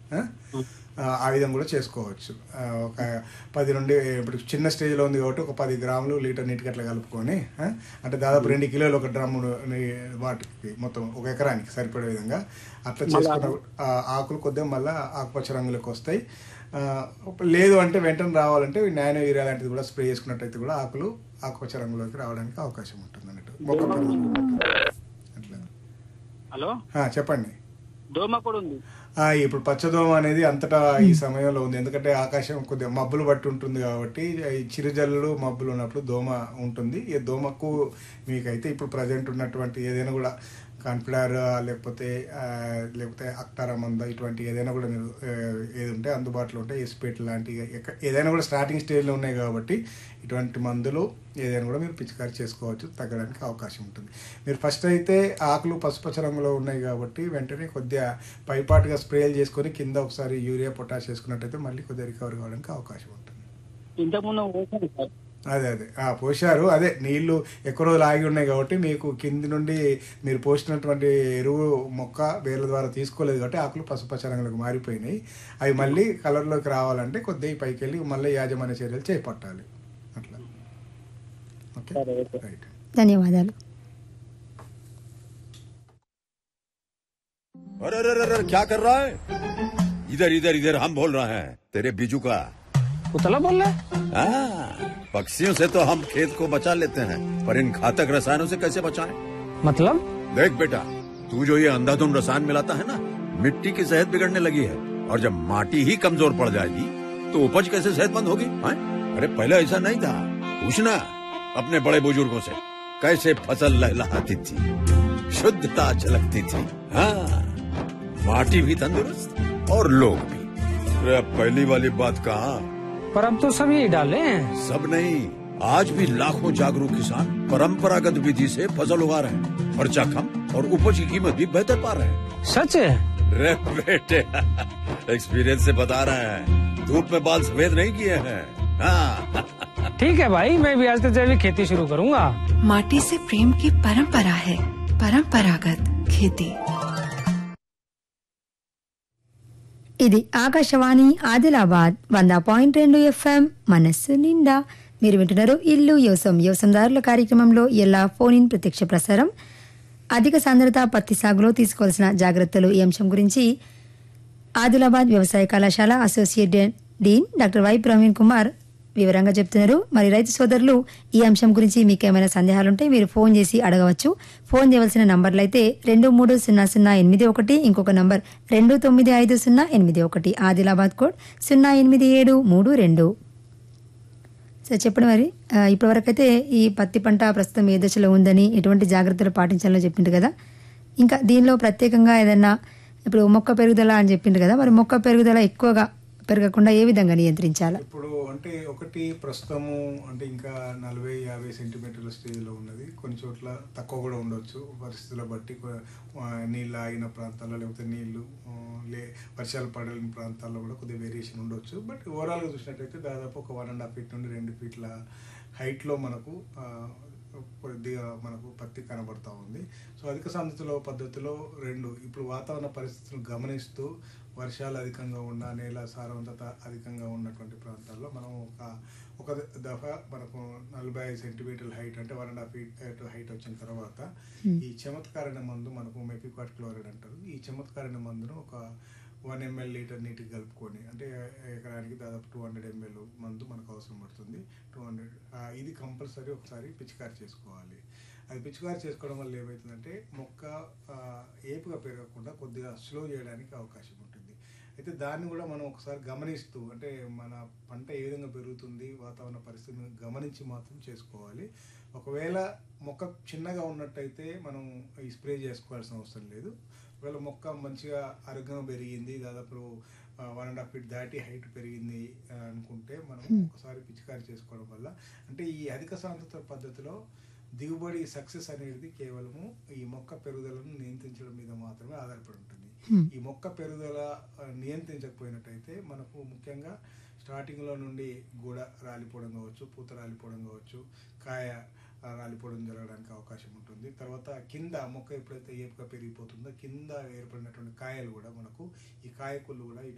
ఆ? ఆ, ఆ విధంగా కూడా చేసుకోవచ్చు ఆ, ఒక పది నుండి ఇప్పుడు చిన్న స్టేజ్లో ఉంది కాబట్టి ఒక పది గ్రాములు లీటర్ నీటికి అట్లా కలుపుకొని ఆ, అంటే దాదాపు రెండు కిలోలు ఒక డ్రమ్ము వాటికి మొత్తం ఒక ఎకరానికి సరిపడే విధంగా అట్లా చేసుకున్న ఆ, ఆకులు కొద్దిగా మళ్ళీ ఆకుపచ్చ రంగులోకి వస్తాయి ఆ, లేదు అంటే వెంటనే రావాలంటే నానో యూరియా లాంటిది కూడా స్ప్రే చేసుకున్నట్టయితే కూడా ఆకులు ఆకుపచ్చ రంగులోకి రావడానికి అవకాశం ఉంటుంది అన్నట్టు మొక్క పెరుగుదల అట్లా హలో ఆ, చెప్పండి దోమ కూడా ఉంది ఆ, ఇప్పుడు పచ్చదోమ అనేది అంతటా ఈ సమయంలో ఉంది ఎందుకంటే ఆకాశం కొద్దిగా మబ్బులు బట్టి ఉంటుంది కాబట్టి ఈ చిరుజల్లులు మబ్బులు ఉన్నప్పుడు దోమ ఉంటుంది ఈ దోమకు మీకైతే ఇప్పుడు ప్రజెంట్ ఉన్నటువంటి ఏదైనా కూడా కాన్ఫ్లవర్ లేకపోతే ఆ, లేకపోతే అక్టారా మంద ఇటువంటి ఏదైనా కూడా మీరు ఆ, ఏది ఉంటే అందుబాటులో ఉంటే ఎస్పేట్ లాంటి ఎక్క- ఏదైనా కూడా స్టార్టింగ్ స్టేజ్లో ఉన్నాయి కాబట్టి ఇటువంటి మందులు ఏదైనా కూడా మీరు పిచికారి చేసుకోవచ్చు తగ్గడానికి అవకాశం ఉంటుంది మీరు ఫస్ట్ అయితే ఆకులు పసుపచ్చ రంగులో ఉన్నాయి కాబట్టి వెంటనే కొద్దిగా పైపాటుగా స్ప్రేలు చేసుకొని కింద ఒకసారి యూరియా పొటాష్ చేసుకున్నట్టయితే మళ్ళీ కొద్దిగా రికవర్ కావడానికి అవకాశం ఉంటుంది ఇంతకుముందు ఓసాను సార్ అదే అదే ఆ, పోశారు అదే నీళ్లు ఎక్కువ రోజులు ఆగి ఉన్నాయి కాబట్టి మీకు కింది నుండి మీరు పోసినటువంటి ఎరువు మొక్క వేర్ల ద్వారా తీసుకోలేదు కాబట్టి ఆకులు పసుపచ్చ రంగులకు మారిపోయినాయి అవి మళ్ళీ కలర్లోకి రావాలంటే కొద్దిగా ఈ పైకి వెళ్ళి మళ్ళీ యాజమాన్య చర్యలు చేపట్టాలి అట్లా ఓకే సరే, ఓకే. రైట్ ధన్యవాదాలు अरे अरे अरे अरे, क्या कर रहा है इधर इधर इधर हम बोल रहे हैं तेरे बीजू का पुतला बोल रहा हाँ, पक्षियों से तो हम खेत को बचा लेते हैं पर इन घातक रसायनों से कैसे बचाएं? मतलब देख बेटा तू जो ये अंधाधुंध रसायन मिलाता है ना मिट्टी की सेहत बिगड़ने लगी है और जब माटी ही कमजोर पड़ जाएगी तो उपज कैसे सेहतमंद होगी हाँ? अरे पहले ऐसा नहीं था पूछना अपने बड़े बुजुर्गों से कैसे फसल लहलहाती थी शुद्धता झलकती थी हाँ माटी भी तंदुरुस्त और लोग भी अरे अब पहली वाली बात कहा पर अब तो सभी डाले हैं सब नहीं आज भी लाखों जागरूक किसान परंपरागत विधि से फसल उगा रहे हैं खर्चा कम और उपज की कीमत भी बेहतर पा रहे हैं सच है रे बेटे एक्सपीरियंस से बता रहे हैं धूप में बाल सफेद नहीं किए हैं हाँ ठीक है भाई मैं भी आज से जैविक खेती शुरू करूंगा माटी से प्रेम की परंपरा है परंपरागत खेती ఇది ఆకాశవాణి ఆదిలాబాద్ వంద పాయింట్ రెండు ఎఫ్ఎం మనస్సు నిండా మీరు వింటున్నారు ఇల్లు యోసం యోసందారుల కార్యక్రమంలో ఎలా ఫోన్ ఇన్ ప్రత్యక్ష ప్రసారం అధిక సాంద్రత పత్తి సాగులో తీసుకోవాల్సిన జాగ్రత్తలు ఈ అంశం గురించి ఆదిలాబాద్ వ్యవసాయ కళాశాల అసోసియేట్ డే- dean doctor Y Praveen Kumar వివరంగా చెప్తున్నారు మరి రైతు సోదరులు ఈ అంశం గురించి మీకు ఏమైనా సందేహాలుంటే మీరు ఫోన్ చేసి అడగవచ్చు ఫోన్ చేయవలసిన నంబర్లు అయితే రెండు మూడు సున్నా సున్నా ఎనిమిది ఒకటి ఇంకొక నంబర్ రెండు తొమ్మిది ఐదు సున్నా ఎనిమిది ఒకటి ఆదిలాబాద్ కోడ్ సున్నా ఎనిమిది ఏడు మూడు రెండు సరే చెప్పండి మరి ఆ, ఇప్పటివరకైతే ఈ పత్తి పంట ప్రస్తుతం ఏ దశలో ఉందని ఎటువంటి జాగ్రత్తలు పాటించాలో చెప్పిండు కదా ఇంకా దీనిలో ప్రత్యేకంగా ఏదన్నా ఇప్పుడు మొక్క పెరుగుదల అని చెప్పిండు కదా మరి మొక్క పెరుగుదల ఎక్కువగా పెరగకుండా ఏ విధంగా నియంత్రించాలి ఇప్పుడు అంటే ఒకటి ప్రస్తుతము అంటే ఇంకా నలభై యాభై సెంటీమీటర్ల స్టేజ్లో ఉన్నది కొన్ని చోట్ల తక్కువ కూడా ఉండొచ్చు పరిస్థితుల బట్టి కొ- ఆ, నీళ్ళు ఆగిన ప్రాంతాల్లో లేకపోతే నీళ్లు ఆ, లే వర్షాలు పడని ప్రాంతాల్లో కూడా కొద్దిగా వేరియేషన్ ఉండొచ్చు బట్ ఓవరాల్గా చూసినట్టయితే దాదాపు ఒక వన్ అండ్ హాఫ్ ఫీట్ నుండి రెండు ఫీట్ల హైట్లో మనకు ఆ, కొద్దిగా మనకు పత్తి కనబడతా ఉంది సో అధిక సాంద్రతలో పద్ధతిలో రెండు ఇప్పుడు వాతావరణ పరిస్థితులను గమనిస్తూ వర్షాలు అధికంగా ఉన్న నేల సారవంతత అధికంగా ఉన్నటువంటి ప్రాంతాల్లో మనం ఒక ఒక దఫా మనకు నలభై ఐదు సెంటీమీటర్ల హైట్ అంటే one and half feet height వచ్చిన తర్వాత ఈ చమత్కారణ మందు మనకు మెపికాట్ క్లోరైడ్ అంటారు ఈ చమత్కారణ మందును ఒక వన్ ఎంఎల్ లీటర్ నీటికి కలుపుకొని అంటే ఎకరానికి దాదాపు టూ హండ్రెడ్ ఎంఎల్ మందు మనకు అవసరం పడుతుంది టూ హండ్రెడ్ ఇది కంపల్సరీ ఒకసారి పిచికారి చేసుకోవాలి అది పిచికారి చేసుకోవడం వల్ల ఏమవుతుందంటే మొక్క ఆ, ఏపుగా పెరగకుండా కొద్దిగా స్లో చేయడానికి అవకాశం ఉంటుంది అయితే దాన్ని కూడా మనం ఒకసారి గమనిస్తూ అంటే మన పంట ఏ విధంగా పెరుగుతుంది వాతావరణ పరిస్థితిని గమనించి మాత్రం చేసుకోవాలి ఒకవేళ మొక్క చిన్నగా ఉన్నట్టయితే మనం ఈ స్ప్రే చేసుకోవాల్సిన అవసరం లేదు ఒకవేళ మొక్క మంచిగా ఆరోగ్యంగా పెరిగింది దాదాపు వన్ అండ్ హాఫ్ ఫీట్ దాటి హైట్ పెరిగింది ఆ, అనుకుంటే మనం ఒకసారి పిచికారి చేసుకోవడం వల్ల అంటే ఈ అధిక సాంద్రత పద్ధతిలో దిగుబడి సక్సెస్ అనేది కేవలము ఈ మొక్క పెరుగుదలను నియంత్రించడం మీద మాత్రమే ఆధారపడి ఉంటుంది ఈ మొక్క పెరుగుదల ఆ, నియంత్రించకపోయినట్టయితే మనకు ముఖ్యంగా స్టార్టింగ్లో నుండి గూడ రాలిపోవడం కావచ్చు పూత రాలిపోవడం కావచ్చు కాయ ఆ, రాలిపోవడం జరగడానికి అవకాశం ఉంటుంది తర్వాత కింద మొక్క ఎప్పుడైతే ఏపుగా పెరిగిపోతుందో కింద ఏర్పడినటువంటి కాయలు కూడా మనకు ఈ కాయకుళ్ళు కూడా